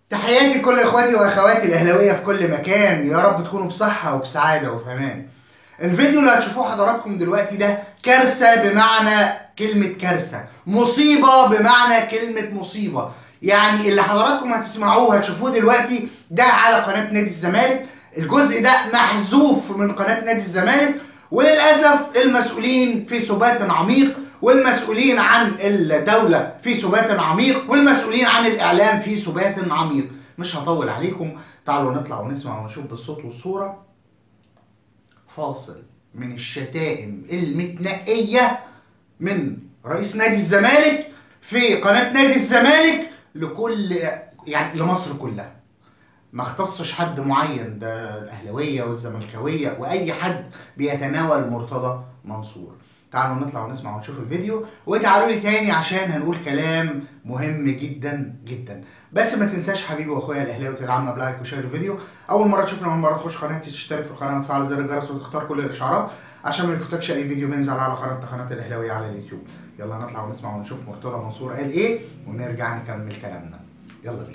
تحياتي لكل اخواتي واخواتي الاهلاويه في كل مكان يا رب تكونوا بصحه وبسعاده وفي امان الفيديو اللي هتشوفوه حضراتكم دلوقتي ده كارثه بمعنى كلمه كارثه مصيبه بمعنى كلمه مصيبه يعني اللي حضراتكم هتسمعوه هتشوفوه دلوقتي ده على قناه نادي الزمالك الجزء ده محذوف من قناه نادي الزمالك وللاسف المسؤولين في سبات عميق والمسؤولين عن الدولة في سبات عميق والمسؤولين عن الإعلام في سبات عميق مش هطول عليكم تعالوا نطلع ونسمع ونشوف بالصوت والصورة فاصل من الشتائم المتنقية من رئيس نادي الزمالك في قناة نادي الزمالك لكل يعني لمصر كلها ما اختصش حد معين ده الاهلاويه والزملكاويه واي حد بيتناول مرتضى منصور تعالوا نطلع ونسمع ونشوف الفيديو وتعالوا لي تاني عشان هنقول كلام مهم جدا جدا بس ما تنساش حبيبي واخويا الاهلاوي تدعمنا بلايك وشير الفيديو اول مره تشوفنا اول مره تخش قناتي تشترك في القناه وتفعل زر الجرس وتختار كل الاشعارات عشان ما يفوتكش اي فيديو بينزل على قناه قناه الاهلاويه على اليوتيوب يلا نطلع ونسمع ونشوف مرتضى منصور قال ايه ونرجع نكمل كلامنا يلا بينا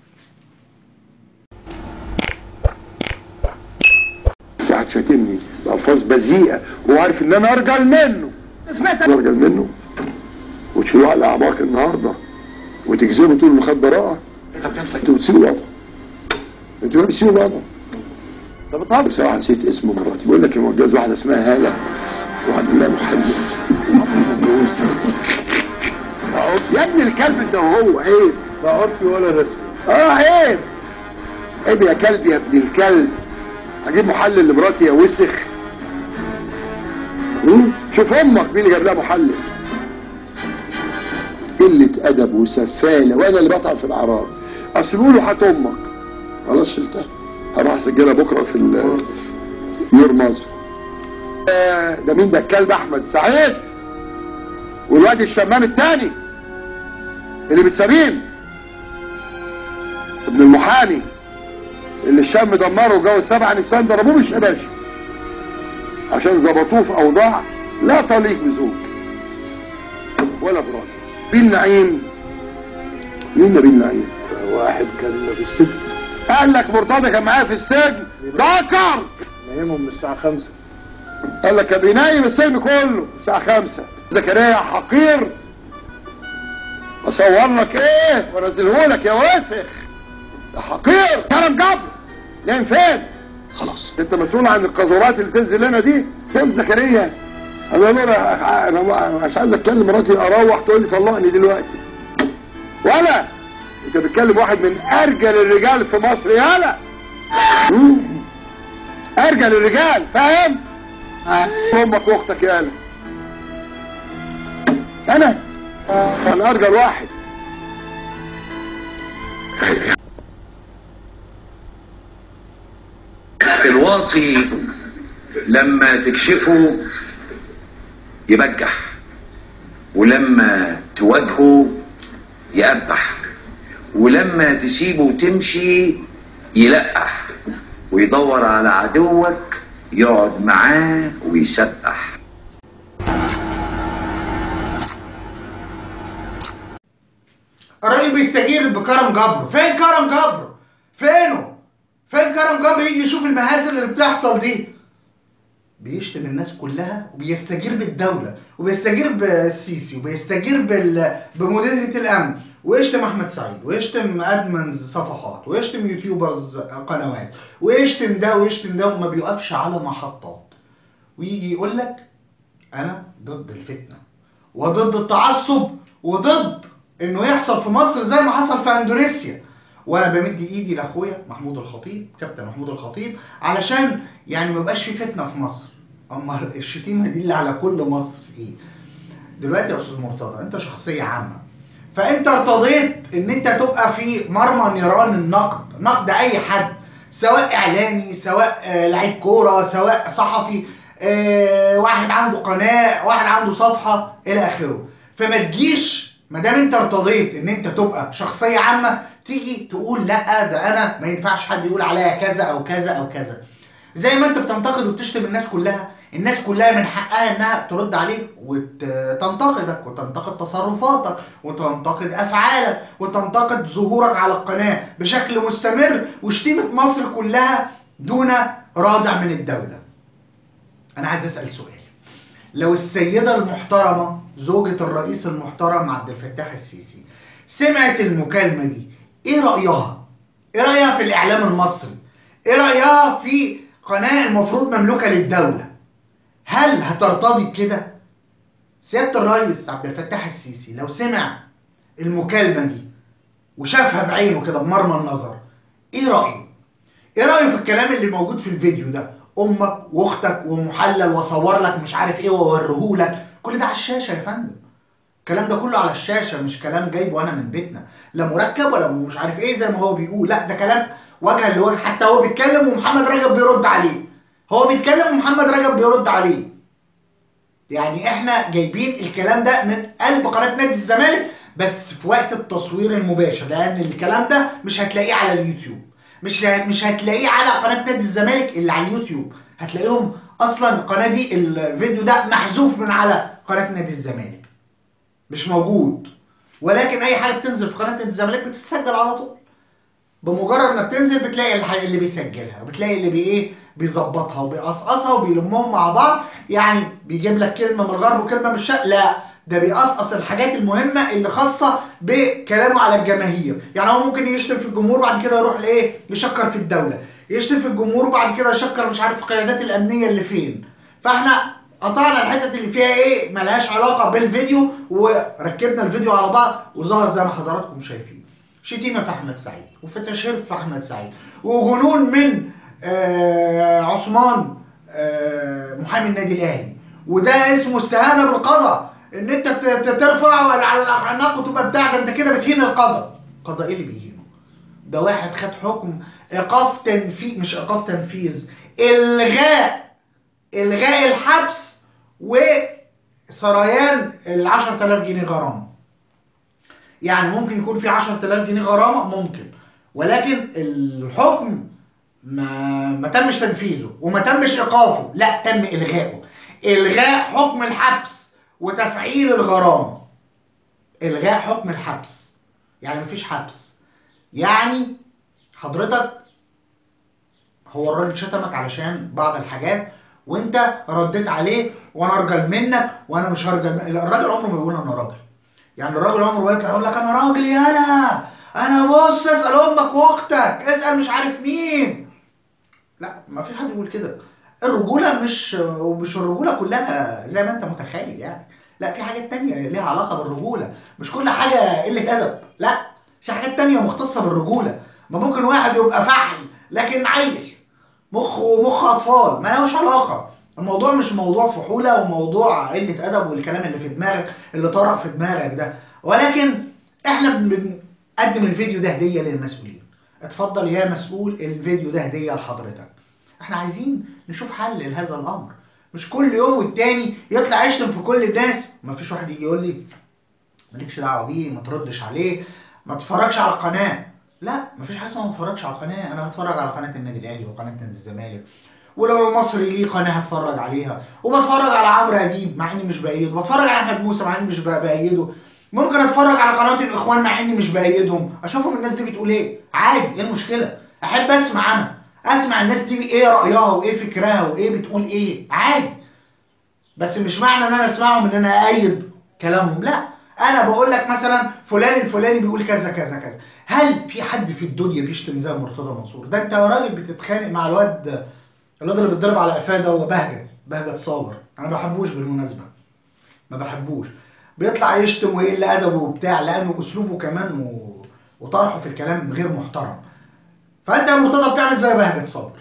قاعد شاتمني بألفاظ بذيئة وهو عارف إن أنا أرجل منه سمعت أرجل منه وتشيلوه على أعماق النهاردة وتجذبوا طول المخدرات أنتوا بتسيبوا الوضع أنتوا بتسيبوا الوضع طب طب بصراحة نسيت اسم مراتي بقول لك متجوز واحدة اسمها هالة وعبد الله محمد يا ابن الكلب انت وهو عيب لا عرفي ولا رسمي اه عيب عيب يا كلب يا ابن الكلب اجيب محلل لمراتي يا وسخ مم؟ شوف امك مين اللي جاب لها محلل قلة أدب وسفالة وأنا اللي بطعن في الأعراض أصل بيقولوا هات أمك خلاص شلتها هروح أسجلها بكرة في ال نور مصر آه، ده مين ده الكلب أحمد سعيد والواد الشمام التاني اللي بالسمين ابن المحامي اللي الشام دمره وجوز سبع نسوان ضربوه بالشباشب عشان ظبطوه في اوضاع لا تليق بزوج ولا براجل بين نعيم مين نبيل نعيم؟ واحد كان في السجن قال لك مرتضى كان معايا في السجن ذكر نايمهم من الساعة خمسة قال لك كان بينايم السجن كله الساعة خمسة زكريا حقير اصور لك ايه وانزله لك يا واسخ ده حقير كلام جبر نايم فين خلاص انت مسؤول عن القذورات اللي تنزل لنا دي فين زكريا انا انا انا مش عايز اتكلم مراتي اروح تقول لي طلقني دلوقتي ولا انت بتكلم واحد من ارجل الرجال في مصر يالا مم. ارجل الرجال فاهم امك واختك يالا انا انا ارجل واحد الواطي لما تكشفه يبجح ولما تواجهه يقبح ولما تسيبه تمشي يلقح ويدور على عدوك يقعد معاه ويسبح الراجل بيستجير بكرم جبر فين كرم جبر فينه فين كرم جبر يجي يشوف المهازل اللي بتحصل دي بيشتم الناس كلها وبيستجير بالدولة وبيستجير بالسيسي وبيستجير بال... بمديرية الأمن ويشتم أحمد سعيد ويشتم أدمنز صفحات ويشتم يوتيوبرز قنوات ويشتم ده ويشتم ده وما بيوقفش على محطات ويجي يقول لك أنا ضد الفتنة وضد التعصب وضد إنه يحصل في مصر زي ما حصل في أندونيسيا وانا بمد ايدي لاخويا محمود الخطيب كابتن محمود الخطيب علشان يعني ما يبقاش في فتنه في مصر اما الشتيمه دي اللي على كل مصر ايه دلوقتي يا استاذ مرتضى انت شخصيه عامه فانت ارتضيت ان انت تبقى في مرمى نيران النقد نقد اي حد سواء اعلامي سواء آه، لعيب كوره سواء صحفي آه، واحد عنده قناه واحد عنده صفحه الى اخره فما تجيش ما دام انت ارتضيت ان انت تبقى شخصيه عامه تيجي تقول لا ده انا ما ينفعش حد يقول عليا كذا او كذا او كذا زي ما انت بتنتقد وبتشتم الناس كلها الناس كلها من حقها انها ترد عليك وتنتقدك وتنتقد تصرفاتك وتنتقد افعالك وتنتقد ظهورك على القناه بشكل مستمر وشتيمه مصر كلها دون رادع من الدوله. انا عايز اسال سؤال لو السيده المحترمه زوجة الرئيس المحترم عبد الفتاح السيسي سمعت المكالمه دي ايه رايها؟ ايه رايها في الاعلام المصري؟ ايه رايها في قناه المفروض مملوكه للدوله؟ هل هترتضي بكده؟ سياده الرئيس عبد الفتاح السيسي لو سمع المكالمه دي وشافها بعينه كده بمرمى النظر ايه رايه؟ ايه رايه في الكلام اللي موجود في الفيديو ده؟ امك واختك ومحلل واصور لك مش عارف ايه واوريهولك كل ده على الشاشه يا فندم الكلام ده كله على الشاشه مش كلام جايبه انا من بيتنا لا مركب ولا مش عارف ايه زي ما هو بيقول لا ده كلام وجها لوجه حتى هو بيتكلم ومحمد رجب بيرد عليه هو بيتكلم ومحمد رجب بيرد عليه يعني احنا جايبين الكلام ده من قلب قناه نادي الزمالك بس في وقت التصوير المباشر لان الكلام ده مش هتلاقيه على اليوتيوب مش مش هتلاقيه على قناه نادي الزمالك اللي على اليوتيوب هتلاقيهم اصلا القناه دي الفيديو ده محذوف من على قناه نادي الزمالك مش موجود ولكن اي حاجه بتنزل في قناه نادي الزمالك بتتسجل على طول بمجرد ما بتنزل بتلاقي الحاجة اللي بيسجلها وبتلاقي اللي بي ايه بيظبطها وبيقصقصها وبيلمهم مع بعض يعني بيجيب لك كلمه من الغرب وكلمه من الشرق لا ده بيقصقص الحاجات المهمه اللي خاصه بكلامه على الجماهير يعني هو ممكن يشتم في الجمهور بعد كده يروح لايه يشكر في الدوله يشتم في الجمهور وبعد كده يشكر مش عارف القيادات الامنيه اللي فين فاحنا قطعنا الحتت اللي فيها ايه ملهاش علاقه بالفيديو وركبنا الفيديو على بعض وظهر زي ما حضراتكم شايفين شتيمه في احمد سعيد وفي تشهير في احمد سعيد وجنون من آه عثمان آه محامي النادي الاهلي وده اسمه استهانه بالقضاء ان انت بت- بترفع على الاعناق وتبقى بتاع ده انت كده بتهين القضاء قضاء ايه اللي بيهينه ده واحد خد حكم ايقاف تنفيذ مش ايقاف تنفيذ الغاء الغاء الحبس وسريان ال 10000 جنيه غرامه يعني ممكن يكون في 10000 جنيه غرامه ممكن ولكن الحكم ما ما تمش تنفيذه وما تمش ايقافه لا تم الغائه الغاء حكم الحبس وتفعيل الغرامه الغاء حكم الحبس يعني مفيش حبس يعني حضرتك هو الراجل شتمك علشان بعض الحاجات وانت رديت عليه وانا ارجل منك وانا مش هرجل منك. الراجل عمره ما بيقول انا راجل يعني الراجل عمره ما يطلع يقول لك انا راجل يالا انا بص اسال امك واختك اسال مش عارف مين لا ما في حد يقول كده الرجوله مش ومش الرجوله كلها زي ما انت متخيل يعني لا في حاجات تانية ليها علاقه بالرجوله مش كل حاجه قله ادب لا في حاجات تانية مختصه بالرجوله ما ممكن واحد يبقى فحل لكن عيل مخ ومخ اطفال ما لهوش علاقه الموضوع مش موضوع فحوله وموضوع قله ادب والكلام اللي في دماغك اللي طرق في دماغك ده ولكن احنا بن- بنقدم الفيديو ده هديه للمسؤولين اتفضل يا مسؤول الفيديو ده هديه لحضرتك احنا عايزين نشوف حل لهذا الامر مش كل يوم والتاني يطلع يشتم في كل الناس ما فيش واحد يجي يقول لي مالكش دعوه بيه ما تردش عليه ما تتفرجش على القناه لا مفيش حاجه اسمها ما تتفرجش على القناه انا هتفرج على قناه النادي الاهلي وقناه نادي الزمالك ولو المصري ليه قناه هتفرج عليها وبتفرج على عمرو اديب مع اني مش بايده بتفرج على احمد موسى مع اني مش ب- بايده ممكن اتفرج على قناه الاخوان مع اني مش بايدهم اشوفهم الناس دي بتقول ايه عادي ايه المشكله احب اسمع انا اسمع الناس دي ايه رايها وايه فكرها وايه بتقول ايه عادي بس مش معنى ان انا اسمعهم ان انا ايد كلامهم لا انا بقول لك مثلا فلان الفلاني بيقول كذا كذا كذا هل في حد في الدنيا بيشتم زي مرتضى منصور ده انت يا راجل بتتخانق مع الواد الواد اللي بيتضرب على قفاه ده هو بهجت بهجت صابر انا ما بحبوش بالمناسبه ما بحبوش بيطلع يشتم ويقل ادبه وبتاع لانه اسلوبه كمان و... وطرحه في الكلام غير محترم فانت يا مرتضى بتعمل زي بهجت صابر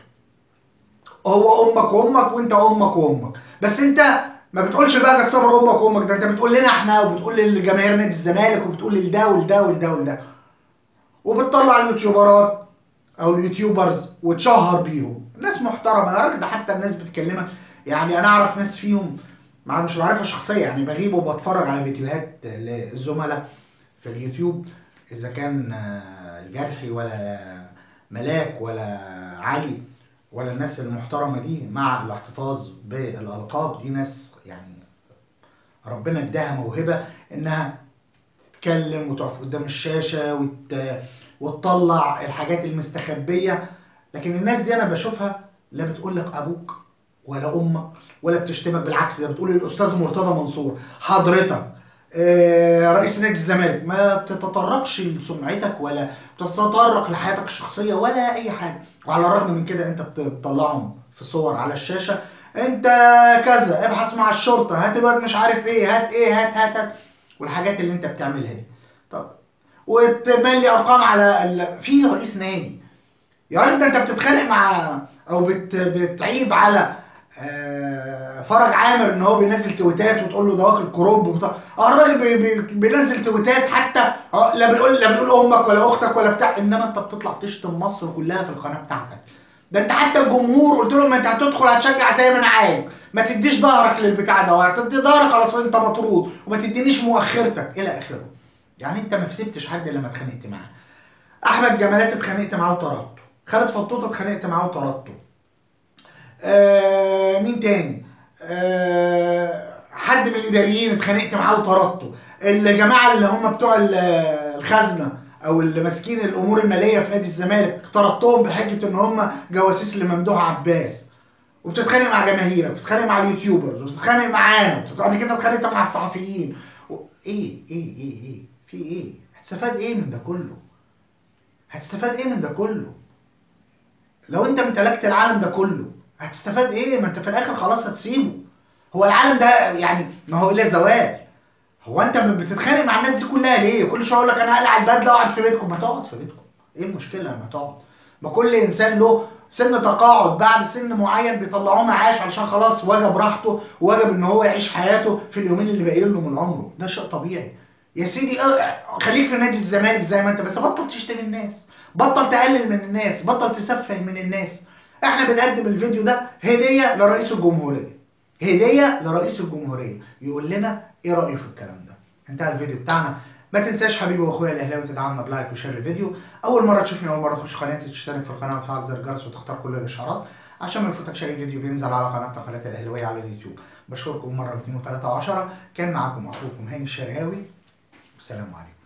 هو امك وامك وانت امك وامك بس انت ما بتقولش بهجت صابر امك وامك ده انت بتقول لنا احنا وبتقول لجماهير نادي الزمالك وبتقول لده ولده ولده ولده وبتطلع اليوتيوبرات او اليوتيوبرز وتشهر بيهم ناس محترمه يا راجل ده حتى الناس بتكلمك يعني انا اعرف ناس فيهم مع مش بعرفها شخصيا يعني بغيب وبتفرج على فيديوهات للزملاء في اليوتيوب اذا كان آه، الجرحي ولا ملاك ولا علي ولا الناس المحترمه دي مع الاحتفاظ بالالقاب دي ناس يعني ربنا اداها موهبه انها تتكلم وتقف قدام الشاشه وت... وتطلع الحاجات المستخبيه لكن الناس دي انا بشوفها لا بتقول لك ابوك ولا امك ولا بتشتمك بالعكس ده بتقول الاستاذ مرتضى منصور حضرتك آه، رئيس نادي الزمالك ما بتتطرقش لسمعتك ولا بتتطرق لحياتك الشخصيه ولا اي حاجه وعلى الرغم من كده انت بتطلعهم في صور على الشاشه انت كذا ابحث مع الشرطه هات الواد مش عارف ايه هات ايه هات هات, هات. والحاجات اللي انت بتعملها دي طب وتملي ارقام على ال... في رئيس نادي يا راجل ده انت بتتخانق مع او بت... بتعيب على آه، فرج عامر ان هو بينزل تويتات وتقول له ده واكل كروب وبتاع اه الراجل بي... بي... بينزل تويتات حتى آه، لا بيقول لا بيقول امك ولا اختك ولا بتاع انما انت بتطلع تشتم مصر كلها في القناه بتاعتك ده انت حتى الجمهور قلت لهم انت هتدخل هتشجع زي ما انا عايز ما تديش ظهرك للبتاع ده ولا تدي ظهرك خلاص انت مطرود وما تدينيش مؤخرتك الى اخره يعني انت ما كسبتش حد لما اتخانقت معاه احمد جمالات اتخانقت معاه وطردته خالد فطوطه اتخانقت معاه وطردته آه مين تاني آه حد من الاداريين اتخانقت معاه وطردته الجماعه اللي هم بتوع ال- الخزنه او اللي ماسكين الامور الماليه في نادي الزمالك طردتهم بحجه ان هم جواسيس لممدوح عباس وبتتخانق مع جماهيرك وبتتخانق مع اليوتيوبرز وبتتخانق معانا وبتت- قبل كده اتخانقت مع الصحفيين و... ايه ايه ايه ايه في ايه هتستفاد ايه من ده كله هتستفاد ايه من ده كله لو انت امتلكت العالم ده كله هتستفاد ايه ما انت في الاخر خلاص هتسيبه هو العالم ده يعني ما هو الا زوال هو انت بتتخانق مع الناس دي كلها ليه كل شويه اقول لك انا هقلع البدله واقعد في بيتكم ما تقعد في بيتكم ايه المشكله لما تقعد ما كل انسان له سن تقاعد بعد سن معين بيطلعوه معاش علشان خلاص وجب راحته ووجب ان هو يعيش حياته في اليومين اللي باقيين له من عمره ده شيء طبيعي يا سيدي اه، خليك في نادي الزمالك زي ما انت بس بطل تشتم الناس بطل تقلل من الناس بطل تسفه من الناس احنا بنقدم الفيديو ده هديه لرئيس الجمهوريه هديه لرئيس الجمهوريه يقول لنا ايه رايه في الكلام ده انتهى الفيديو بتاعنا ما تنساش حبيبي واخويا الاهلاوي تدعمنا بلايك وشير الفيديو اول مره تشوفني اول مره تخش قناتي تشترك في القناه وتفعل زر الجرس وتختار كل الاشعارات عشان ما يفوتكش اي فيديو بينزل على قناتنا قناه الاهلاويه على اليوتيوب بشكركم مره واثنين وثلاثه وعشرة كان معاكم اخوكم هاني الشرقاوي والسلام عليكم